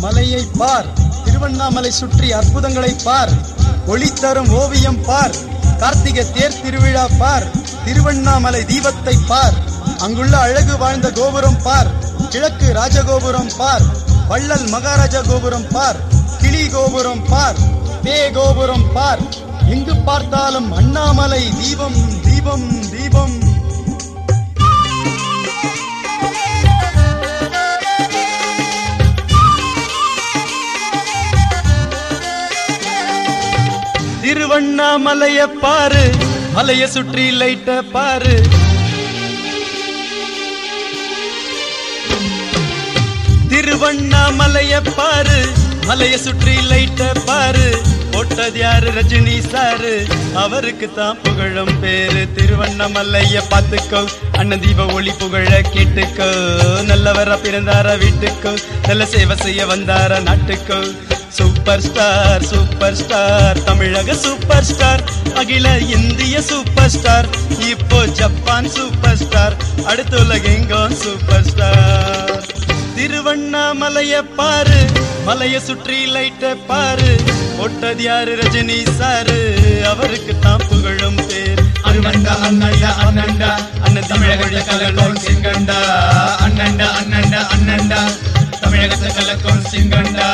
மலையை பார் திருவண்ணாமலை சுற்றி அற்புதங்களை பார் ஒளி தரும் ஓவியம் பார் கார்த்திகை தேர் திருவிழா பார் திருவண்ணாமலை தீபத்தை பார் அங்குள்ள அழகு வாழ்ந்த கோபுரம் பார் கிழக்கு ராஜகோபுரம் பார் வள்ளல் மகாராஜா கோபுரம் பார் கிளி கோபுரம் பார் பே கோபுரம் பார் எங்கு பார்த்தாலும் அண்ணாமலை தீபம் தீபம் தீபம் திருவண்ணாமலைய பாரு மலைய சுற்றி லைட்ட பாரு திருவண்ணாமலைய பாரு மலைய சுற்றி லைட்ட பாரு போட்டது யாரு ரஜினி சாரு அவருக்கு தான் புகழும் பேரு திருவண்ணாமலைய பார்த்துக்கோ அண்ணன் தீப ஒளி புகழ கேட்டுக்கோ நல்லவரா பிறந்தார வீட்டுக்கோ நல்ல சேவை செய்ய வந்தார நாட்டுக்கோ சூப்பர் ஸ்டார் சூப்பர் ஸ்டார் தமிழக சூப்பர் ஸ்டார் அகில இந்திய சூப்பர் ஸ்டார் இப்போ ஜப்பான் சூப்பர் ஸ்டார் அடுத்த உலகெங்கும் சூப்பர் ஸ்டார் திருவண்ணாமலைய பாரு மலைய சுற்றி லைட்ட பாரு ஒட்டது யாரு ரஜினி சாரு அவருக்கு தான் புகழும் பேர் அண்ணண்டா அண்ணண்டா அண்ணண்டா அண்ணன் தமிழகத்தை கலக்கும் சிங்கண்டா அண்ணண்டா அண்ணண்டா அண்ணண்டா தமிழகத்தை கலக்கும் சிங்கண்டா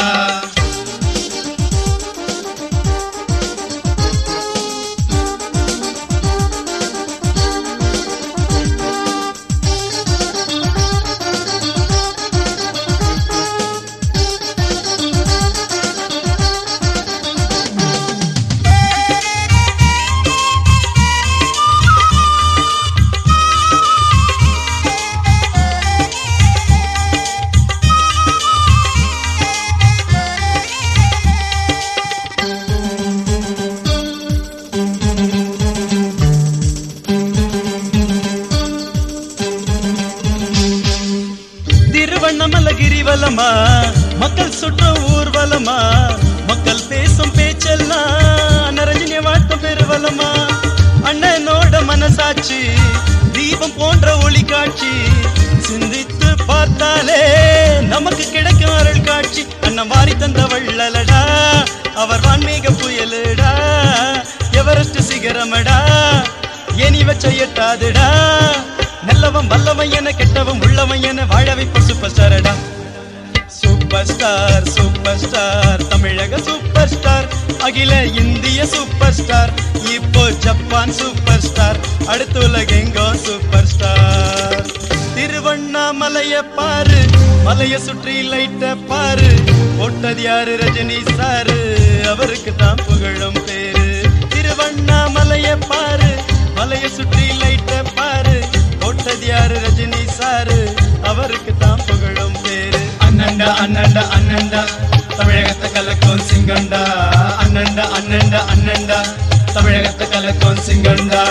திருவண்ணாமலை கிரிவலமா மக்கள் சுற்றும் ஊர்வலமா மக்கள் பேசும் பேச்செல்லாம் நரஞ்சினிய வாட்டம் பெருவலமா அண்ணனோட மனசாட்சி தீபம் போன்ற ஒளி காட்சி சிந்தித்து பார்த்தாலே நமக்கு கிடைக்கும் அருள் காட்சி அண்ணன் வாரி தந்த வள்ளலடா அவர் வான்மீக புயலுடா எவரெஸ்ட் சிகரமடா ஏனி வச்ச எட்டாதுடா நல்லவன் வல்லவன் என கெட்டவன் உள்ளவன் என வாழ வைப்ப சூப்பர் ஸ்டாரடா சூப்பர் ஸ்டார் சூப்பர் ஸ்டார் தமிழக சூப்பர் ஸ்டார் அகில இந்திய சூப்பர் ஸ்டார் இப்போ ஜப்பான் சூப்பர் ஸ்டார் அடுத்த உலகெங்கும் சூப்பர் ஸ்டார் திருவண்ணாமலைய பாரு மலைய சுற்றி லைட்ட பாரு போட்டது யாரு ரஜினி சாரு அவருக்கு தான் புகழும் பேரு திருவண்ணாமலைய பாரு மலைய சுற்றி லைட்ட பாரு போட்டது யாரு ரஜினி சாரு அவருக்கு தான் புகழும் பேரு அண்ணண்டா அண்ணண்டா அண்ணண்டா தமிழகத்தை கலக்கும் சிங்கண்டா அண்ணண்டா அண்ணண்டா அண்ணண்டா தமிழகத்தை கலக்கும் சிங்கண்டா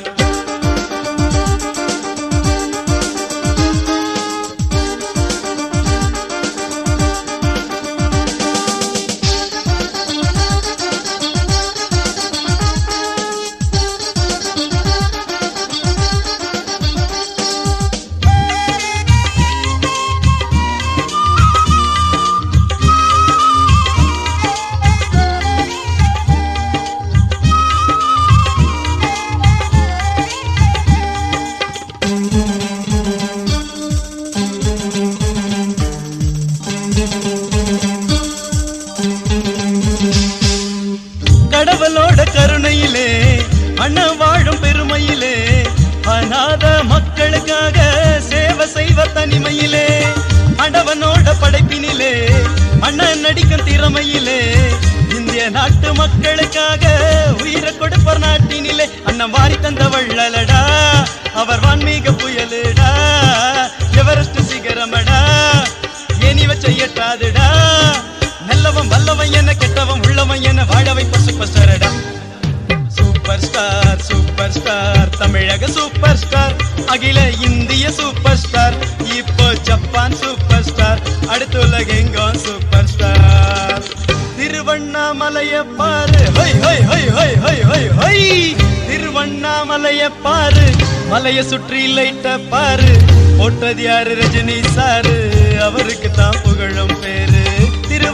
கடவுளோட கருணையிலே அண்ணன் வாழும் பெருமையிலே அநாத மக்களுக்காக சேவை செய்வ தனிமையிலே அடவனோட படைப்பினிலே அண்ணன் நடிக்கும் திறமையிலே இந்திய நாட்டு மக்களுக்காக உயிரை கொடுப்பர் நாட்டினிலே அண்ணன் வாரி தந்த வள்ளலடா அவர் வான்மீக புயலுடா எவரெஸ்ட் சிகரமடா ஏனி வச்ச எட்டாதுடா நல்லவன் வல்லவன் என கெட்டவன் உள்ளவன் என வாழ வைப்ப சூப்பர் ஸ்டாரடா சூப்பர் ஸ்டார் சூப்பர் ஸ்டார் தமிழக சூப்பர் ஸ்டார் அகில இந்திய சூப்பர் ஸ்டார் இப்போ ஜப்பான் சூப்பர் ஸ்டார் அடுத்த உலகெங்கும் சூப்பர் ஸ்டார் திருவண்ணாமலைய பாரு ஹொய் ஹொய் ஹொய் ஹொய் ஹொய் ஹொய் ஹொய் திருவண்ணாமலைய பாரு மலைய சுற்றி லைட்ட பாரு போட்டது யாரு ரஜினி சாரு அவருக்கு தான் புகழும் பேரு திரு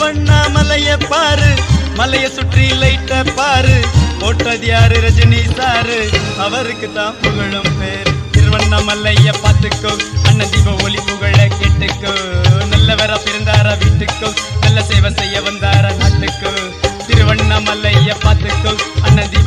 மலைய சுற்றி லைட்ட பாரு போட்டது யாரு ரஜினி சாரு அவருக்கு தான் புகழும் பேர் திருவண்ணாமலைய பார்த்துக்கோ அண்ணன் தீப ஒளி புகழ கேட்டுக்கோ நல்லவரா பிறந்தாரா வீட்டுக்கோ நல்ல சேவை செய்ய வந்தாரா நாட்டுக்கோ திருவண்ணாமலைய பார்த்துக்கோ அண்ணன் தீப